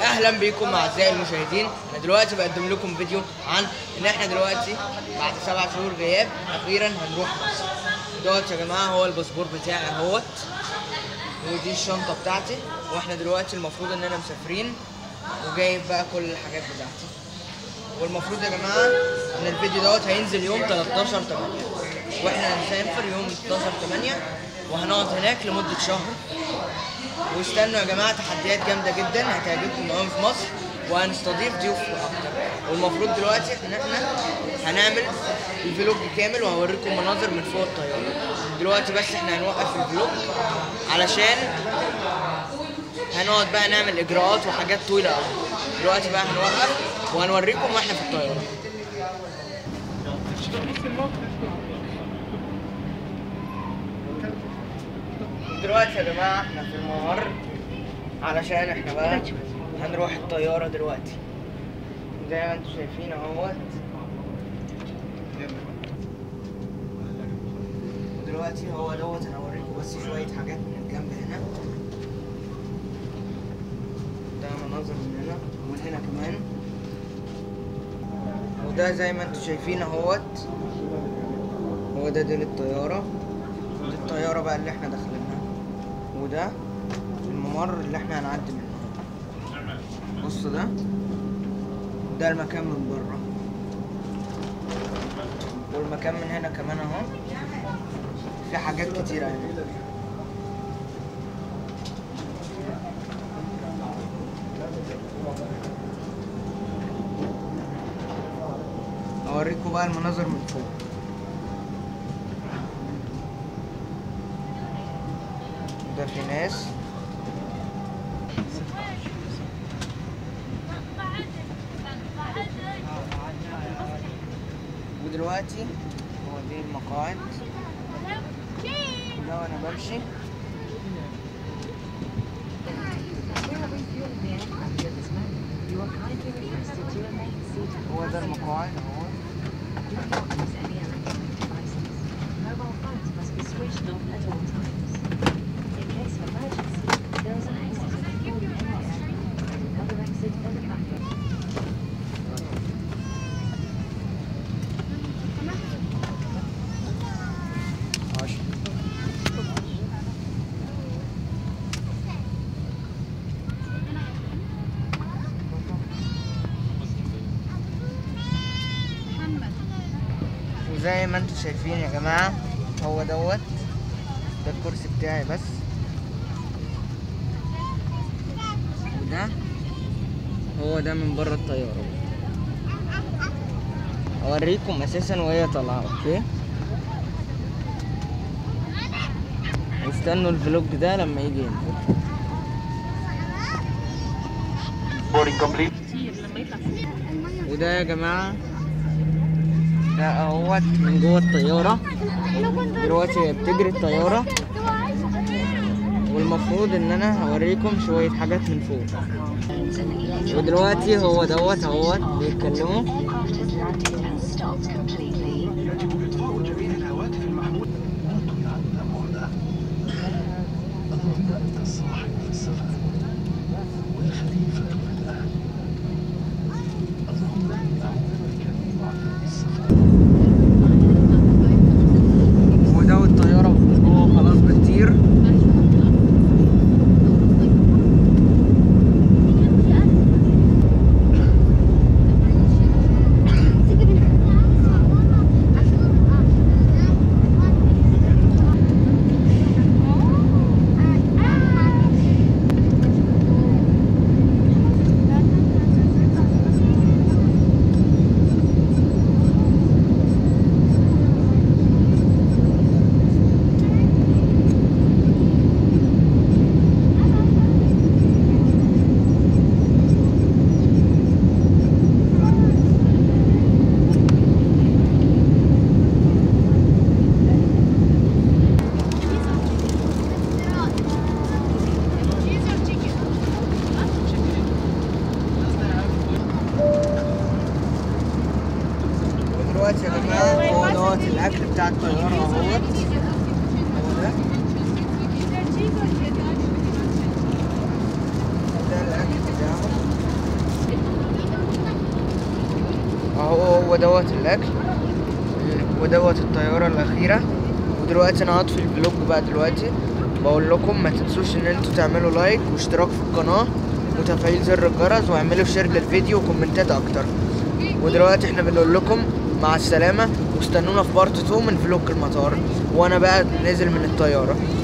اهلا بيكم اعزائي المشاهدين انا دلوقتي بقدم لكم فيديو عن ان احنا دلوقتي بعد سبع شهور غياب اخيرا هنروح مصر دوت يا جماعه هو الباسبور بتاعي اهوت ودي الشنطه بتاعتي واحنا دلوقتي المفروض اننا مسافرين وجايب بقى كل الحاجات بتاعتي والمفروض يا جماعه ان الفيديو دوت هينزل يوم 13 8 واحنا هنسافر يوم 16 8 وهنقعد هناك لمده شهر واستنوا يا جماعه تحديات جامده جدا هتعجبكم قوي في مصر وهنستضيف ضيوف اكتر والمفروض دلوقتي ان احنا هنعمل الفلوج كامل وهوريكم مناظر من فوق الطياره دلوقتي بس احنا هنوقف الفلوج علشان هنقعد بقى نعمل اجراءات وحاجات طويله قوي دلوقتي بقى هنوقف وهنوريكم واحنا في الطياره دلوقتي يا جماعه احنا في الممر علشان احنا بقى هنروح الطياره دلوقتي زي ما انتم شايفين اهوت ودلوقتي هو دوت انا اوريكم بس شويه حاجات من الجنب هنا ده مناظر من هنا ومن هنا كمان وده زي ما انتم شايفين اهوت هو ده ديل الطياره دي الطياره بقى اللي احنا داخلينها وده الممر اللي احنا هنعدي منه بص ده ده المكان من بره والمكان من هنا كمان اهو في حاجات كتيرة هنا اوريكم بقى المناظر من فوق ده في ناس ودلوقتي هو دي المقاعد ده وانا بمشي You are kindly requested to remain seated. هو ده المقاعد اهو Do not use any electronic devices. Mobile phones must be switched off at all times. In case of emergency, there is an exit at the forward end area and another exit at the back end. عشرة وزي ما انتم شايفين يا جماعة هو دوت ده الكرسي بتاعي بس وده هو ده من بره الطيارة اوريكم اساسا وهي طالعة اوكي استنوا الفلوج ده لما يجي ينزل Boarding complete. وده يا جماعة ده اهوت من جوه الطيارة دلوقتي هي بتجري الطيارة والمفروض ان انا هوريكم شوية حاجات من فوق ودلوقتي هو دوت اهوت بيتكلموا Aircraft has landed and stopped completely. ودوت الطيارة جوه خلاص بتطير ودلوقتي يا جماعة هو دوت الأكل بتاع الطيارة اهوت هو ده ده الأكل بتاعهم هو دوت الاكل ودوت الطياره الاخيره ودلوقتي انا هطفي الفلوج بقى دلوقتي بقول لكم ما تنسوش ان انتوا تعملوا لايك واشتراك في القناه وتفعيل زر الجرس واعملوا شير للفيديو وكومنتات اكتر ودلوقتي احنا بنقول لكم مع السلامه واستنونا في بارت 2 من فلوج المطار وانا بقى نازل من الطياره